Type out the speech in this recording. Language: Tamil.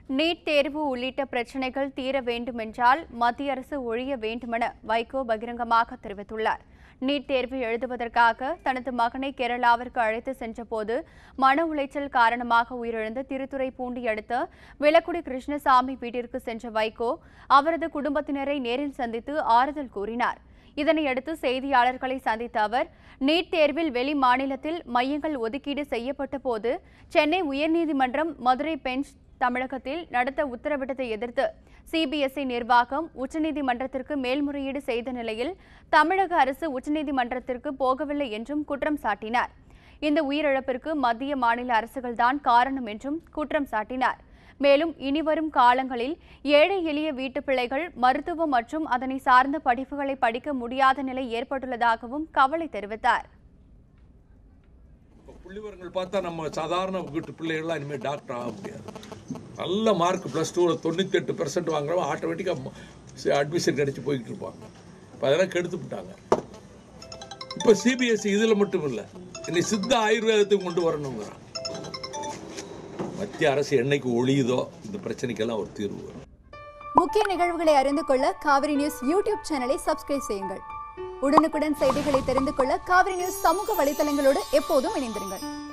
நீட் தேர்வு உள்ளிட்ட பிரச்சினைகள் தீர வேண்டுமென்றால் மத்திய அரசு ஒழிய வேண்டுமென வைகோ பகிரங்கமாக தெரிவித்துள்ளார் நீட் தேர்வு எழுதுவதற்காக தனது மகனை கேரளாவிற்கு அழைத்து சென்றபோது மன உளைச்சல் காரணமாக உயிரிழந்த திருத்துறைப்பூண்டி அடுத்த விளக்குடி கிருஷ்ணசாமி வீட்டிற்கு சென்ற வைகோ அவரது குடும்பத்தினரை நேரில் சந்தித்து ஆறுதல் கூறினார் இதனையடுத்து செய்தியாளர்களை சந்தித்த அவர் நீட் தேர்வில் வெளி மாநிலத்தில் மையங்கள் ஒதுக்கீடு செய்யப்பட்ட போது சென்னை உயர்நீதிமன்றம் மதுரை பெஞ்ச் தமிழகத்தில் நடத்த உத்தரவிட்டதை எதிர்த்து சிபிஎஸ்இ நிர்வாகம் உச்சநீதிமன்றத்திற்கு மேல்முறையீடு செய்த நிலையில் தமிழக அரசு உச்சநீதிமன்றத்திற்கு போகவில்லை என்றும் குற்றம் சாட்டினார் இந்த உயிரிழப்பிற்கு மத்திய மாநில அரசுகள்தான் காரணம் என்றும் குற்றம் சாட்டினார் மேலும் இனிவரும் காலங்களில் ஏழை எளிய வீட்டு பிள்ளைகள் மருத்துவம் மற்றும் அதனை சார்ந்த படிப்புகளை படிக்க முடியாத நிலை ஏற்பட்டுள்ளதாகவும் கவலை தெரிவித்தார் இப்போ புள்ளிவரங்கள் பார்த்தா நம்ம சாதாரண வீட்டு பிள்ளைகள்லாம் இனிமேல் டாக்டர் ஆக முடியாது நல்ல மார்க் ப்ளஸ் டூவில் தொண்ணூற்றி எட்டு பெர்சன்ட் வாங்குறவங்க ஆட்டோமேட்டிக்காக அட்மிஷன் கிடச்சி போய்கிட்டு இருப்பாங்க இப்போ அதெல்லாம் கெடுத்து விட்டாங்க இப்போ சிபிஎஸ்சி இதில் மட்டும் இல்லை இன்னைக்கு சித்த ஆயுர்வேதத்தையும் கொண்டு வரணுங்கிறான் மத்திய அரசு என்னைக்கு ஒழியுதோ இந்த பிரச்சனைக்கெல்லாம் ஒரு தீர்வு வரும் முக்கிய நிகழ்வுகளை அறிந்து கொள்ள காவிரி நியூஸ் யூடியூப் சேனலை சப்ஸ்கிரைப் செய்யுங்கள் உடனுக்குடன் செய்திகளை தெரிந்து கொள்ள காவிரி நியூஸ் சமூக வலைதளங்களோடு எப்போதும் இணைந்திருங்கள்